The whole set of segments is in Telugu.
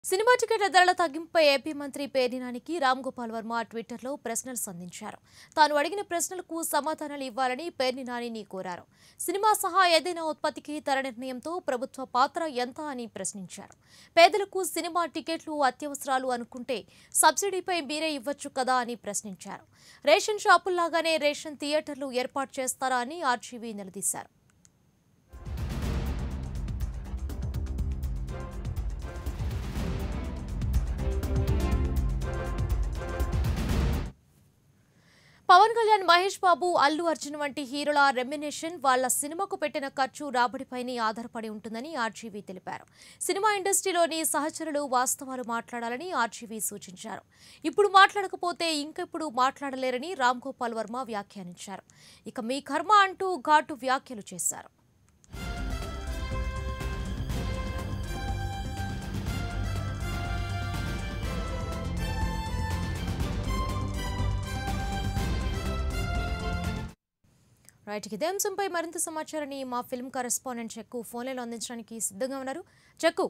సినిమా టికెట్ల ధరల తగ్గింపుపై ఏపీ మంత్రి పేర్నినానికి రామ్ గోపాల్ వర్మ ట్విట్టర్లో ప్రశ్నలు సంధించారు తాను అడిగిన ప్రశ్నలకు సమాధానాలు ఇవ్వాలని పేర్ని నానిని కోరారు సినిమా సహా ఏదైనా ఉత్పత్తికి ధర నిర్ణయంతో ప్రభుత్వ పాత్ర ఎంత అని ప్రశ్నించారు పేదలకు సినిమా టికెట్లు అత్యవసరాలు అనుకుంటే సబ్సిడీపై మీరే ఇవ్వచ్చు కదా అని ప్రశ్నించారు రేషన్ షాపుల్లాగానే రేషన్ థియేటర్లు ఏర్పాటు చేస్తారా అని ఆర్జీవీ నిలదీశారు పవన్ కళ్యాణ్ మహేష్ బాబు అల్లు అర్జున్ వంటి హీరోల రెమ్యునేషన్ వాళ్ళ సినిమాకు పెట్టిన ఖర్చు రాబడిపైనే ఆధారపడి ఉంటుందని ఆర్జీవీ తెలిపారు సినిమా ఇండస్ట్రీలోని సహచరులు వాస్తవాలు మాట్లాడాలని ఆర్జీవీ సూచించారు ఇప్పుడు మాట్లాడకపోతే ఇంకెప్పుడు మాట్లాడలేరని రామ్ గోపాల్ వర్మ వ్యాఖ్యానించారు ఇక మీ కర్మ అంటూ ఘాటు వ్యాఖ్యలు చేశారు రైట్ ఇదే అంశంపై మరింత సమాచారాన్ని మా ఫిల్మ్ కరెస్పాండెంట్ చెక్కు ఫోన్లలో అందించడానికి సిద్ధంగా ఉన్నారు చెక్కు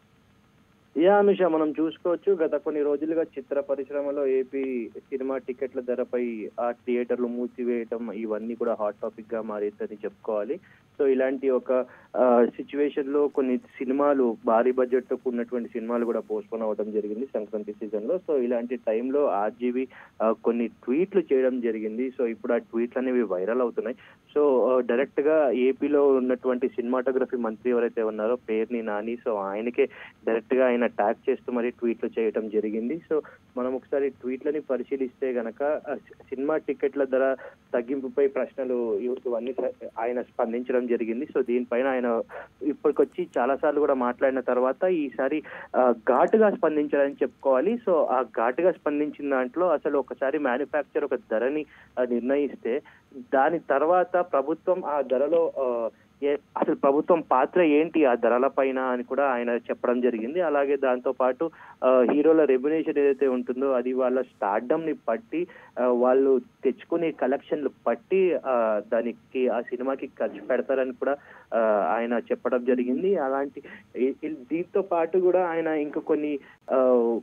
యా అనుష మనం చూసుకోవచ్చు గత కొన్ని రోజులుగా చిత్ర పరిశ్రమలో ఏపీ సినిమా టికెట్ల ధరపై ఆ థియేటర్లు మూసివేయటం ఇవన్నీ కూడా హాట్ టాపిక్ గా మారిందని చెప్పుకోవాలి సో ఇలాంటి ఒక సిచ్యువేషన్ లో కొన్ని సినిమాలు భారీ బడ్జెట్ తో కూడినటువంటి సినిమాలు కూడా పోస్ట్పోన్ అవ్వడం జరిగింది సంక్రాంతి సీజన్ లో సో ఇలాంటి టైంలో ఆర్జీవి కొన్ని ట్వీట్లు చేయడం జరిగింది సో ఇప్పుడు ఆ ట్వీట్లు అనేవి వైరల్ అవుతున్నాయి సో డైరెక్ట్ గా ఏపీలో ఉన్నటువంటి సినిమాటోగ్రఫీ మంత్రి ఎవరైతే ఉన్నారో పేర్ని నాని సో ఆయనకే డైరెక్ట్ గా ఆయన ట్యాగ్ చేస్తూ మరి ట్వీట్లు చేయడం జరిగింది సో మనం ఒకసారి ట్వీట్లని పరిశీలిస్తే గనక ఆ సినిమా టికెట్ల ధర తగ్గింపుపై ప్రశ్నలు ఇవ- ఇవన్నీ స- ఆయన స్పందించడం జరిగింది సో దీనిపైన ఆయన ఇప్పటికొచ్చి చాలా సార్లు కూడా మాట్లాడిన తర్వాత ఈసారి ఆ, ఘాటుగా స్పందించాలని చెప్పుకోవాలి సో ఆ ఘాటుగా స్పందించిన దాంట్లో అసలు ఒకసారి మ్యానుఫ్యాక్చర్ ఒక ధరని ఆ, నిర్ణయిస్తే దాని తర్వాత ప్రభుత్వం ఆ ధరలో ఆ, ఏ- అసలు ప్రభుత్వం పాత్ర ఏంటి ఆ ధరల పైన అని కూడా ఆయన చెప్పడం జరిగింది అలాగే దాంతో పాటు ఆ, హీరోల రెమ్యునేషన్ ఏదైతే ఉంటుందో అది వాళ్ళ స్టార్డమ్ ని బట్టి ఆ, వాళ్ళు తెచ్చుకునే కలెక్షన్లు బట్టి ఆ, దానికి ఆ సినిమాకి ఖర్చు పెడతారని కూడా ఆ, ఆయన చెప్పడం జరిగింది అలాంటి ఈ- ఈ- దీంతో పాటు కూడా ఆయన ఇంకా కొన్ని ఆ,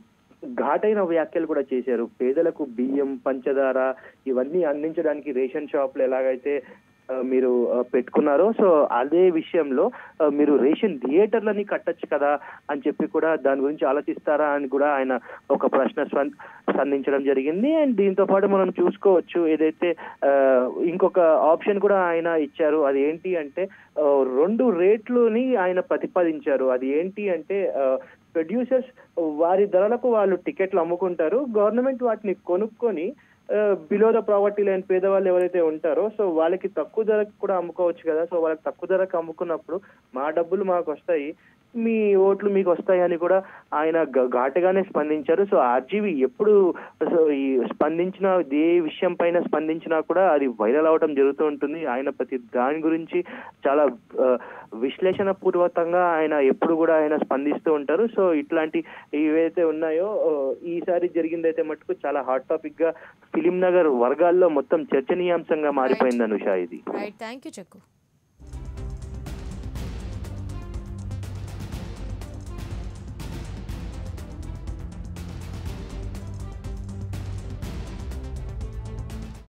ఘాటైన వ్యాఖ్యలు కూడా చేశారు పేదలకు బియ్యం పంచదార ఇవన్నీ అందించడానికి రేషన్ షాపులు ఎలాగైతే ఆ, మీరు ఆ, పెట్టుకున్నారో సో అదే విషయంలో ఆ, మీరు రేషన్ థియేటర్లని కట్టొచ్చు కదా అని చెప్పి కూడా దాని గురించి ఆలోచిస్తారా అని కూడా ఆయన ఒక ప్రశ్న స్పం- సంధించడం జరిగింది అండ్ దీంతో పాటు మనం చూసుకోవచ్చు ఏదైతే ఆ, ఇంకొక ఆప్షన్ కూడా ఆయన ఇచ్చారు అది ఏంటి అంటే ఆ, రెండు రేట్లుని ఆయన ప్రతిపాదించారు అది ఏంటి అంటే ప్రొడ్యూసర్స్ వారి ధరలకు వాళ్ళు టికెట్లు అమ్ముకుంటారు గవర్నమెంట్ వాటిని కొనుక్కొని బిలో ద ప్రావర్టీ లైన్ పేదవాళ్ళు ఎవరైతే ఉంటారో సో వాళ్ళకి తక్కువ ధరకు కూడా అమ్ముకోవచ్చు కదా సో వాళ్ళకి తక్కువ ధరకు అమ్ముకున్నప్పుడు మా డబ్బులు మాకు వస్తాయి మీ ఓట్లు మీకు వస్తాయని కూడా ఆయన గ- ఘాటుగానే స్పందించారు సో ఆర్జీవి ఎప్పుడు సో ఈ స్పందించిన ఏ విషయం పైన స్పందించినా కూడా అది వైరల్ అవడం జరుగుతూ ఉంటుంది ఆయన ప్రతి దాని గురించి చాలా ఆ, విశ్లేషణ పూర్వకంగా ఆయన ఎప్పుడు కూడా ఆయన స్పందిస్తూ ఉంటారు సో ఇట్లాంటి ఏవైతే ఉన్నాయో ఆ, ఈసారి జరిగిందైతే మటుకు చాలా హాట్ టాపిక్ గా ఫిలిం నగర్ వర్గాల్లో మొత్తం చర్చనీయాంశంగా మారిపోయింది అనుష ఇది రైట్ థ్యాంక్ యూ చెక్కు